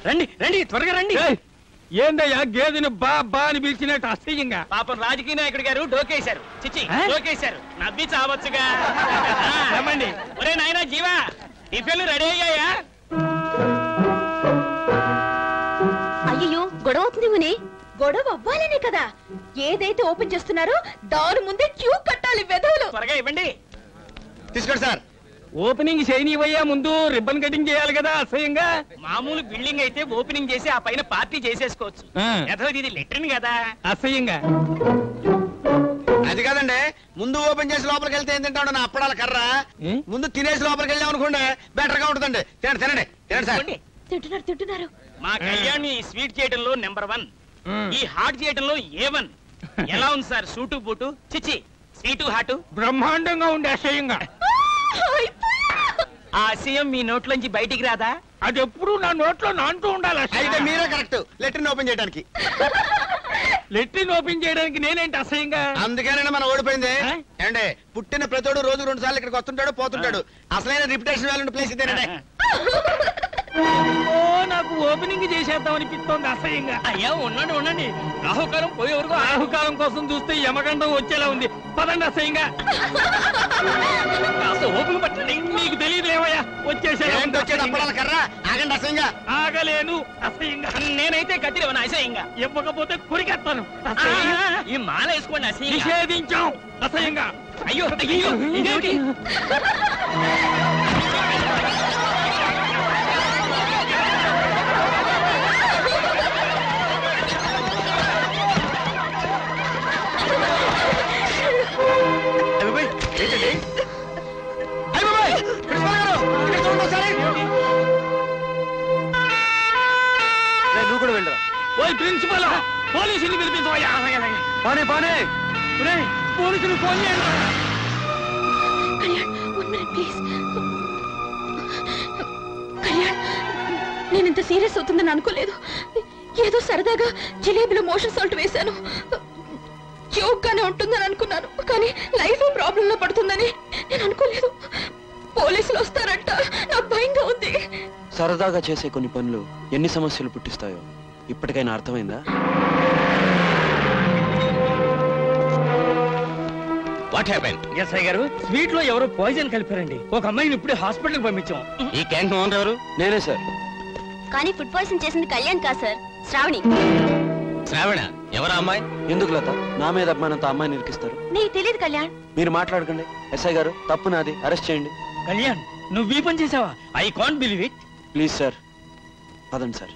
రండి రండి త్వరగా రండి ఏయ్, ఏందయ్యా గేదెని బా బా అని పిలిచినట్టు అసహ్యంగా పాపం రాజకీయ నాయకుడు గారు డోకేశారు చిచ్చి ఆ? డోకేశారు నవ్వి చావచ్చుగా రమ్మండి. ఒరే నాయనా జీవా టిఫిన్లు రెడీ అయ్యాయా అయ్యో గొడవ అవుతుంది ముని గొడవ అవ్వాలనే కదా ఏదైతే ఓపెన్ చేస్తున్నారో దాని ముందే క్యూ కట్టాలి వెధవులు త్వరగా ఇవ్వండి తీసుకోండి సార్ ఓపెనింగ్ చేయనివయ్యా ముందు రిబ్బన్ కటింగ్ చేయాలి కదా అసహ్యంగా మామూలు బిల్డింగ్ అయితే ఓపెనింగ్ చేసి ఆ పైన పార్టీ చేసేసుకోవచ్చు ఆ. యథావతి ఇది లెట్రిన్ కదా అసహ్యంగా అది కాదండి ముందు ఓపెన్ చేసి లోపలికి వెళ్తే ఏం తింటాడు నా అప్పడాల కర్ర ఏ? ముందు తినేసి లోపలికి వెళ్ళాం అనుకోండి బెటర్ గా ఉంటుందండి తినండి తినండి తినండి సార్ ఇవ్వండి. తింటున్నారు తింటున్నారు మా కళ్యాణ్ ఈ స్వీట్ చేయడంలో నెంబర్ వన్ ఉమ్. ఈ హాట్ చేయడంలో ఏ వన్ ఎలా ఉంది సార్ సూటు బూటు చిచ్చి స్వీటు హాటు బ్రహ్మాండంగా ఉండే అసహ్యంగా ఆ అసహ్యం మీ నోట్లోంచి బయటికి రాదా అది ఎప్పుడు నా నోట్లో నాంటూ ఉండాలి అయితే అసహ్యంగా. మీరే కరెక్ట్ లెటర్ ఓపెన్ చేయడానికి లెట్రిన్ ఓపెన్ చేయడానికి నేనేంటి అసహ్యంగా అందుకేనండి మనం ఓడిపోయింది ఆ? ఏమండి పుట్టిన ప్రతోడు రోజు రెండు సార్లు ఇక్కడికి వస్తుంటాడు పోతుంటాడు అసలైన రిపిటేషన్ వాల్యూ ప్లేస్ ఇదేనండి ఓ నాకు ఓపెనింగ్ చేసేద్దాం అనిపిస్తోంది అసహ్యంగా అయ్యా ఉండండి ఉండండి రాహుకాలం పోయే వరకు రాహుకాలం కోసం చూస్తే యమగండం వచ్చేలా ఉంది పదండి అసహ్యంగా కాస్త ఓపిక పట్టండి నీకు తెలియదేమయ్యా వచ్చేసేలా ఏంటి ఉంది వచ్చేది అసహ్యంగా. అప్పడాల కర్ర ఆగండి అసహ్యంగా ఆగలేను అసహ్యంగా నేనైతే కత్తిరేవన అసహ్యంగా ఇవ్వకపోతే కురికెత్తాను ఆ, అసహ్యంగా. ఈ మాల వేసుకోండి అసహ్యంగా నిషేధించాం అసహ్యంగా అయ్యో అయ్యో ఇదేమిటి అయ్య బాబోయ్, ఏంటండి? అయ్య బాబోయ్, ప్రిన్సిపాల్ గారు, ఇక్కడ చూడండి ఒకసారి. రేయ్, నువ్వు కూడా వెళ్ళరా ఓయ్ ప్రిన్సిపల్ పోలీసుని పిలిపించవయ్యా పానే పానే ఒరేయ్, పోలీసులు ఫోన్ చేయండి Kalyan one minute please Kalyan నేను ఇంత సీరియస్ అవుతుందని అనుకోలేదు ఏదో సరదాగా జిలేబీలో మోషన్ సాల్ట్ వేశాను జోక్ గానే ఉంటుందని అనుకున్నాను కానీ లైఫ్ ప్రాబ్లం లో పడుతుందని నేను అనుకోలేదు పోలీసులు వస్తారంట నాకు భయంగా ఉంది సరదాగా చేసే కొన్ని పనులు ఎన్ని సమస్యలు పుట్టిస్తాయో ఇప్పటికైనా అర్థమైందా వాట్ హ్యాపెన్ ఎస్ఐ గారు స్వీట్ లో ఎవరో పాయిజన్ కలిపారండి ఒక అమ్మాయిని ఇప్పుడే హాస్పిటల్ పంపించాం ఈ క్యాంటీన్ ఓనర్ ఎవరు నేనే సార్ కానీ ఫుడ్ పాయిజన్ చేసింది కళ్యాణ్ కాదు సార్ శ్రావణి శ్రావణ ఎవరా అమ్మాయి ఎందుకు లత నా మీద అభిమానంతో అమ్మాయిని నిరికిస్తారు నీకు తెలియదు కళ్యాణ్ మీరు మాట్లాడకండి ఎస్ఐ గారు తప్పు నాది అరెస్ట్ చేయండి కళ్యాణ్ నువ్వు ఈ పని చేసావా I can't believe it please sir పదండి సార్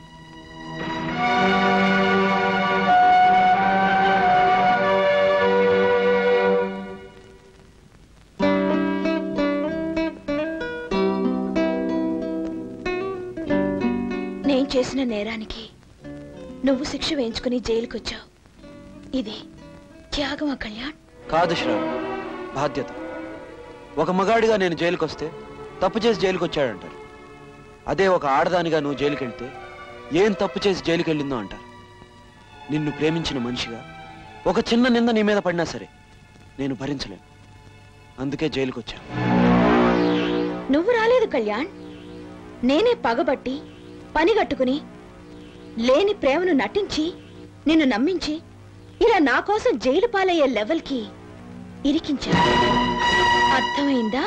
నేను చేసిన నేరానికి నువ్వు శిక్ష వేయించుకుని జైలుకొచ్చావు ఇది త్యాగమా కళ్యాణ్ కాదు శ్రావణ్ బాధ్యత ఒక మగాడిగా నేను జైలుకి వస్తే తప్పు చేసి జైలుకి వచ్చాడంటారు అదే ఒక ఆడదానిగా నువ్వు జైలుకి వెళ్తే ఏం తప్పు చేసి జైలుకి వెళ్ళిందో అంటారు నిన్ను ప్రేమించిన మనిషిగా ఒక చిన్న నింద నీ మీద పడినా సరే నేను భరించలేను అందుకే జైలుకి వచ్చాను నువ్వు రాలేదు కళ్యాణ్ నేనే పగబట్టి పనిగట్టుకుని లేని ప్రేమను నటించి నిన్ను నమ్మించి ఇలా నా కోసం జైలు పాలయ్యే లెవెల్కి ఇరికించా అర్థమైందా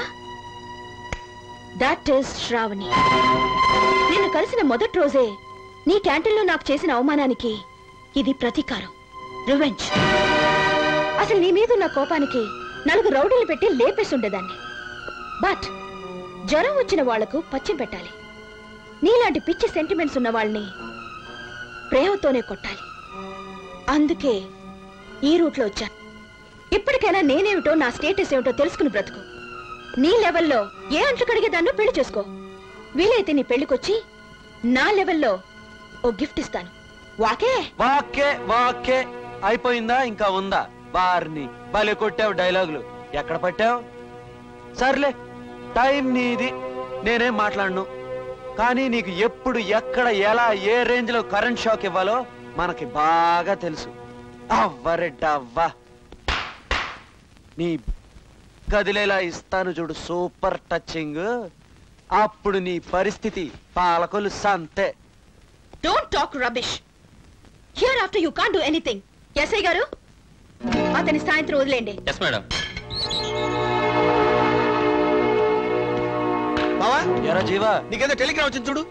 దట్ ఈస్ శ్రావణి నిన్ను కలిసిన మొదటి రోజే నీ క్యాంటీన్లో నాకు చేసిన అవమానానికి ఇది ప్రతీకారం రివెంజ్ అసలు నీ మీద ఉన్న కోపానికి నలుగురు రౌడీలు పెట్టి లేపేసి ఉండేదాన్ని బట్ జ్వరం వచ్చిన వాళ్లకు పచ్చం పెట్టాలి నీలాంటి పిచ్చి సెంటిమెంట్స్ ఉన్న వాళ్ళని ప్రేమతోనే కొట్టాలి అందుకే ఈ రూట్లో వచ్చాను ఇప్పటికైనా నేనేమిటో నా స్టేటస్ ఏమిటో తెలుసుకుని బ్రతుకు నీ లెవెల్లో ఏ అంట్లు కడిగేదాన్నో పెళ్లి చేసుకో వీలైతే నీ పెళ్లికొచ్చి నా లెవెల్లో ఓ గిఫ్ట్ ఇస్తాను వాకే వాకే వాకే అయిపోయిందా ఇంకా ఉందా బార్ని భలే కొట్టావు డైలాగులు ఎక్కడ పట్టావు సర్లే టైం నీది నేనేం మాట్లాడను కానీ నీకు ఎప్పుడు ఎక్కడ ఎలా ఏ రేంజ్ లో కరెంట్ షాక్ ఇవ్వాలో మనకి బాగా తెలుసు అవ్వరెడ్డవ్వ నీ కదిలేలా ఇస్తాను చూడు సూపర్ టచింగ్ అప్పుడు నీ పరిస్థితి పాలకొలు సంతే don't talk rubbish here after you can't do anything SI గారు అతని సాయంత్రం వదిలేండి ఎస్ మేడం బావా ఎరా జీవా నీకేదో టెలిగ్రామ్ వచ్చింది చూడు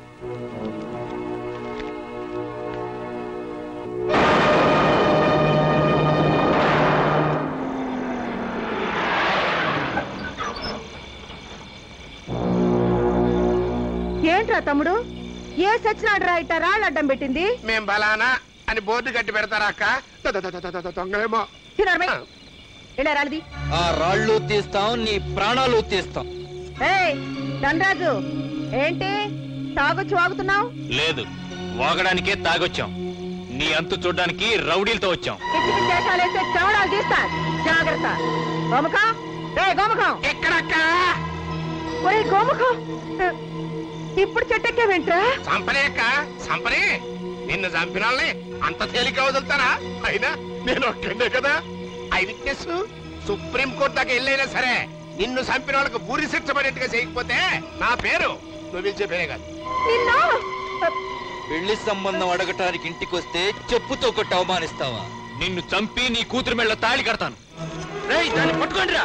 ఏంట్రా తమ్ముడు ఏ సచ్చినాడు రా ఇట్ట రాళ్ళు అడ్డం పెట్టింది మేం బలానా అని బోర్డు కట్టి పెడతారా అక్క ద- ద- ద- ద- ద- ద- దొంగలేమో తినడమే ఇలా రాలిది ఆ రాళ్ళు తీస్తాం నీ ప్రాణాలు తీస్తాం ఏయ్ ధనరాజు ఏంటి తాగొచ్చి వాగుతున్నావు లేదు వాగడానికే తాగొచ్చాం నీ అంతు చూడ్డానికి రౌడీలతో వచ్చాం పిచ్చి పిచ్చి వేషాలు వేస్తే చవడాలు తీస్తా జాగ్రత్త గోముఖం రే గోముఖం ఎక్కడక్క ఒరే గోముఖం ఇప్పుడు చెట్టెక్కే వెంట్రా సంపనే అక్క సంపనే నిన్ను చంపినాళ్ళని అంత తేలిక వదులుతారా అయినా నేను ఒక్కడే కదా ఐ విట్నెస్ సుప్రీం కోర్టు దాకా వెళ్ళైనా సరే నిన్ను చంపిన వాళ్ళకి పూరి శిక్ష పడేట్టుగా చేయకపోతే నా పేరు నువ్వు పిలిచే పేరే కాదు నిన్ను పెళ్లి సంబంధం అడగటానికి ఇంటికొస్తే చెప్పుతో కొట్టి అవమానిస్తావా నిన్ను చంపి నీ కూతురు మెళ్ళ తాళి కడతాను రేయ్ దాన్ని పట్టుకోండి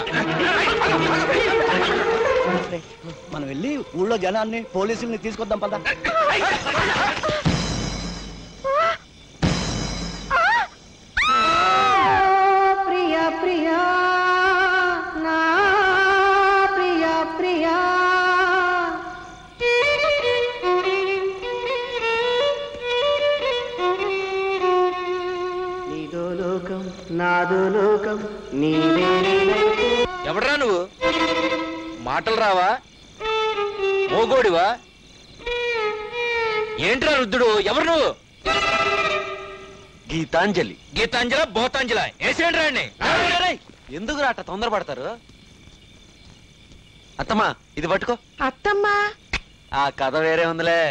మనం వెళ్ళి ఊళ్ళో జనాన్ని పోలీసుల్ని తీసుకొద్దాం పద ప్రియా ప్రియా నా ప్రియా ప్రియా నీదో లోకం నాదో లోకం నీవే ఎవడరా నువ్వు మాటలు రావా మోగోడివా ఏంట్రా రుద్దుడు ఎవరు నువ్వు గీతాంజలి గీతాంజల బోతాంజల వేసేయండి రాండి ఎందుకు రాట తొందరపడతారు అత్తమ్మా ఇది పట్టుకో అత్తమ్మా ఆ కథ వేరే ఉందిలే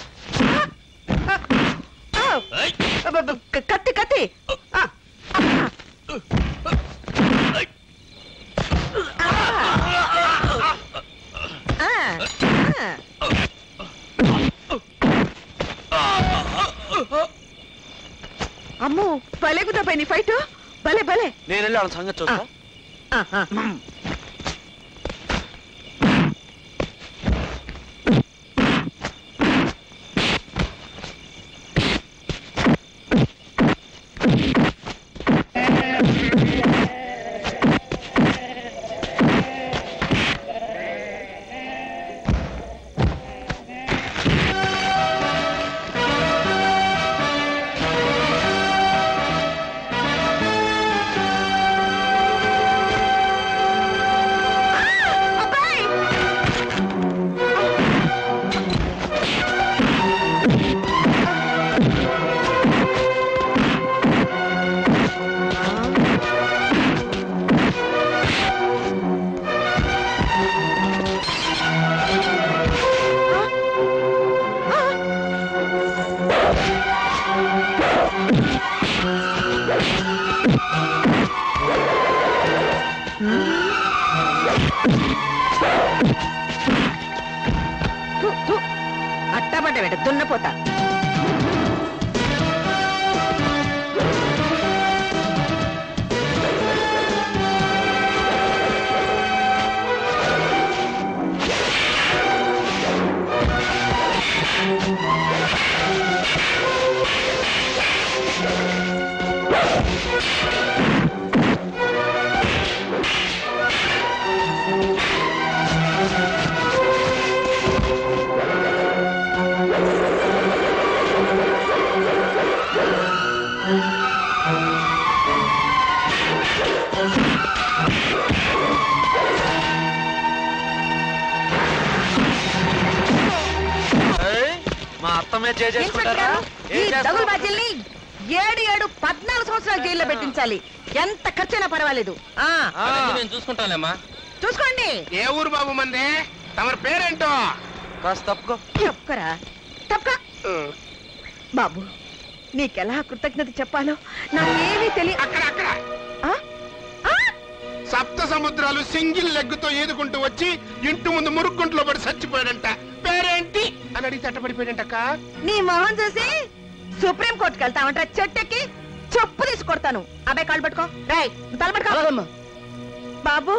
కత్తి కత్తి ఆ, ఆ, ఆ. అమ్మో భలే కుదపోయి నీ ఫైట్ భలే భలే నేను వెళ్ళి వాళ్ళ సంగతి చూస్తా అట్టబడ్డ వెంట దున్నపోతా ఏయ్, మా అత్తమే చేసుకుంటారా ఈ డబుల్ బాధ్యుల్ని ఏడు ఏడు పద్నాలుగు సంవత్సరాలు జైల్లో పెట్టించాలి ఎంత ఖర్చైనా పర్వాలేదు ఆ నేను చూసుకుంటానేమ్మా చూసుకోండి ఏ ఊరు బాబు మంది తమరి పేరేంటో కాస్త తప్పుకో తప్పకరా తప్పక బాబు నీకెలా కృతజ్ఞత చెప్పాలో నాకేమీ తెలియ అక్కడ అక్కడ ఆ? ఆ? సప్త సముద్రాలు సింగిల్ లెగ్గుతో ఈదుకుంటూ వచ్చి ఇంటి ముందు మురుక్కుంట్లో పడి చచ్చిపోయాడంట పేరేంటి అని అడిగితే అట్టపడిపోయాడంటక్క నీ మొహం చూసి సుప్రీం కోర్టుకి వెళ్తామంట చెట్టెక్కి చెప్పు తీసి కొడతాను అబ్బాయి కాళ్ళు పట్టుకో రాయ్ తల పట్టుకో అలాగమ్మా బాబు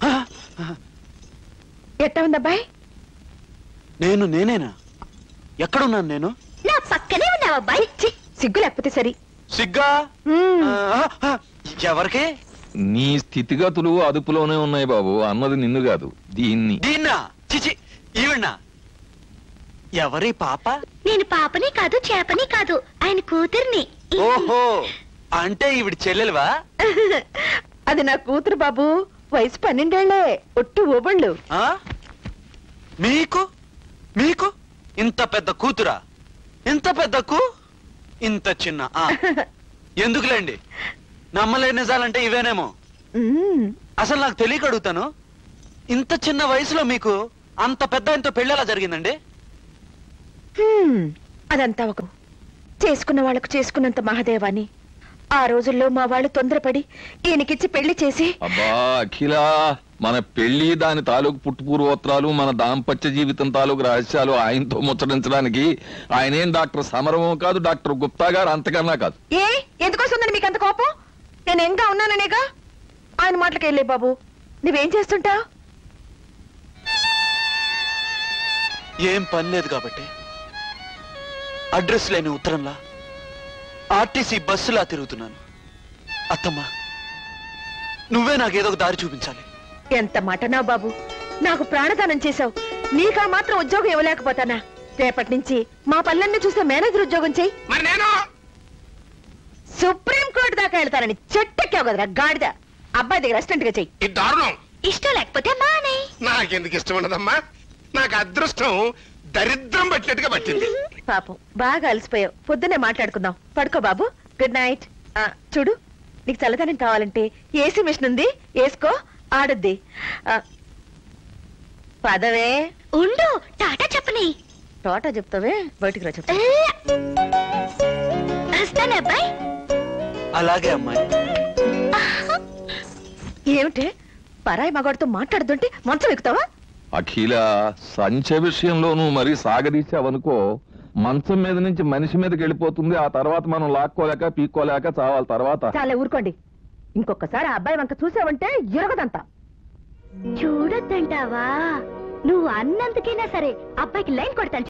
ఎట్టా ఉంది అబ్బాయి నేను నేనేనా ఎక్కడున్నాను నేను నా పక్కనే ఉన్నావు అబ్బాయి ఛీ, సిగ్గు లేకపోతే సరి సిగ్గా మ్మ్. ఆ, ఆ, ఎవరికి నీ స్థితిగతులు అదుపులోనే ఉన్నాయి బాబు అన్నది నిన్ను కాదు దీన్ని దీన్నా చిచి ఈవిడ్నా ఎవరి పాప నేను పాపని కాదు చేపని కాదు ఆయన కూతుర్ని ఓహో అంటే ఈవిడ చెల్లెలువా అది నా కూతురు బాబు వయసు పన్నెండేళ్లే ఒట్టు ఓబళ్ళు ఆ? మీకు మీకు ఇంత పెద్ద కూతురా ఇంత పెద్ద కూ ఇంత చిన్న ఆ ఎందుకులేండి నమ్మలేని నిజాలంటే ఇవేనేమో మ్మ్. అసలు నాకు తెలియక అడుగుతాను ఇంత చిన్న వయసులో మీకు అంత పెద్ద ఇంత పెళ్ళెలా జరిగిందండి హ్మ్. అదంతా ఒక చేసుకున్న వాళ్ళకు చేసుకున్నంత మహాదేవాన్ని ఆ రోజుల్లో మా వాళ్ళు తొందరపడి ఈయనకిచ్చి పెళ్లి చేసి అబ్బా అఖిల మన పెళ్లి దాని తాలూకు పుట్టుపూర్వోత్తరాలు మన దాంపత్య జీవితం తాలూకు రహస్యాలు ఆయనతో ముచ్చటించడానికి ఆయనేం డాక్టర్ సమరమో కాదు డాక్టర్ గుప్తా గారు అంతకన్నా కాదు ఏ ఎందుకోసందని మీకు అంత కోపం నేను ఎంగా ఉన్నాననేగా ఆయన మాటలకి వెళ్ళే బాబు నువ్వేం చేస్తుంటావు ఏం పని లేదు కాబట్టి అడ్రస్ లేని ఉత్తరంలా ఆర్టీసీ బస్సులా తిరుగుతున్నాను అత్తమ్మా నువ్వే నాకేదో ఒక దారి చూపించాలి ఎంత మటనా బాబు నాకు ప్రాణదానం చేశావు నీకా మాత్రం ఉద్యోగం ఇవ్వలేకపోతానా రేపటి నుంచి మా పల్లెన్ని చూస్తే మేనేజర్ ఉద్యోగం చెయ్యి మరి నేను సుప్రీం కోర్టు దాకా వెళ్తానని చెట్టెక్కావు కదరా గాడిద అబ్బాయి దగ్గర అసిస్టెంట్ గా చెయ్యి ఇది దారుణం ఇష్టం లేకపోతే మానే నాకెందుకు ఇష్టం ఉండదమ్మా నాకు అదృష్టం దరిద్రం పట్టినట్టుగా పట్టింది పాపం బాగా అలసిపోయావు పొద్దున్నే మాట్లాడుకుందాం పడుకో బాబు గుడ్ నైట్ ఆ, చూడు నీకు చల్లదనం కావాలంటే ఏసీ మిషన్ ఉంది వేసుకో ఆడుద్ది ఆ, పదవే ఉండు టాటా చెప్పని తోట చెప్తావే బయటికి రా చెప్తా వస్తాను అబ్బాయి అలాగే అమ్మాయి ఏమిటి పరాయి మగాడితో మాట్లాడుతుంటే మంచం ఎక్కుతావా అఖిల సంచ విషయంలో నువ్వు మరీ సాగదీసావనుకో మంచం మీద నుంచి మనిషి మీదకి వెళ్ళిపోతుంది ఆ తర్వాత మనం లాక్కోలేక పీక్కోలేక చావాలి తర్వాత చాలా ఊరుకోండి ఇంకొకసారి ఆ అబ్బాయి వంక చూసావంటే ఎరగదంతా చూడొద్దంటావా నువ్వు అన్నందుకైనా సరే అబ్బాయికి లైన్ కొడతాను